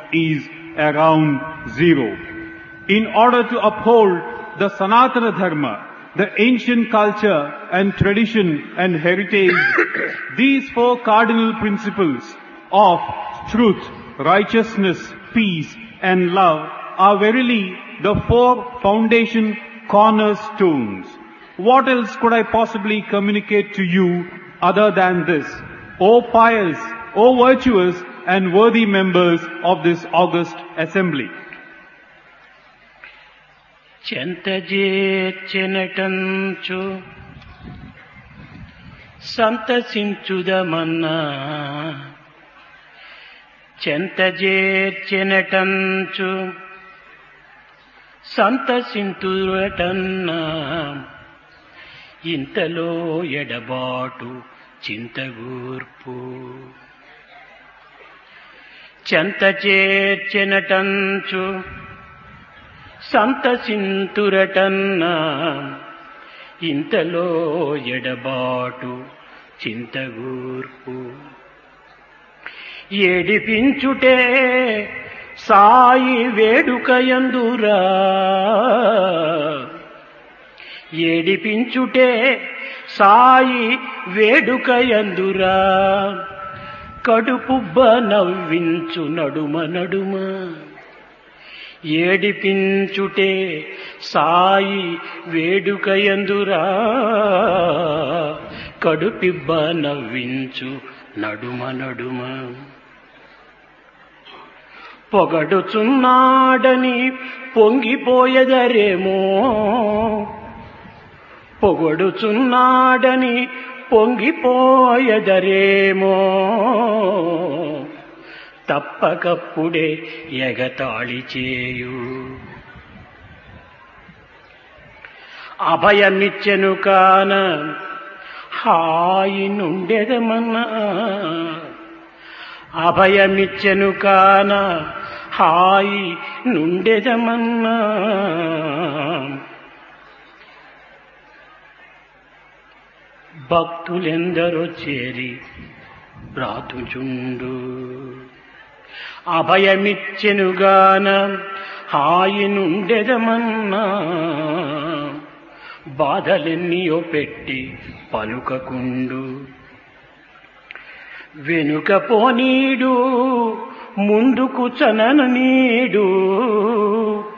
is around zero. In order to uphold the Sanatana Dharma, the ancient culture and tradition and heritage, these four cardinal principles of truth, righteousness, peace and love are verily the four foundation cornerstones. What else could I possibly communicate to you other than this? O pious, O virtuous and worthy members of this august assembly. చెంతజేర్చెనటంచు సంతసించుదమన్నా చెంతజేర్చెనటంచు సంతసింతురటన్నా ఇంతలో ఎడబాటు చింతగూర్పు చెంత చేర్చెనటంచు సంతసింతురటన్నా ఇంతలో ఎడబాటు చింతగూర్పు ఏడిపించుటే సాయి వేడుకయందురా ఏడిపించుటే సాయి వేడుకయందురా కడుపుబ్బ నవ్వించు నడుమ నడుమ ఏడిపించుటే సాయి వేడుకయందురా కడుపిబ్బ నవ్వించు నడుమ నడుమ పొగడుచున్నాడని పొంగిపోయదరేమో పొగడుచున్నాడని పొంగిపోయదరేమో తప్పకప్పుడే ఎగతాళి చేయు అభయమిచ్చెను కాన హాయి నుండెదమన్నా అభయమిచ్చెను కాన హాయి నుండెదమన్నా భక్తులెందరో చేరి బ్రాతుచుండు అభయమిచ్చెనుగాన హాయి నుండెదమన్నా బాధలెన్నియో పెట్టి పలుకకుండు వెనుక పోనీడు ముందుకు చనన నీడు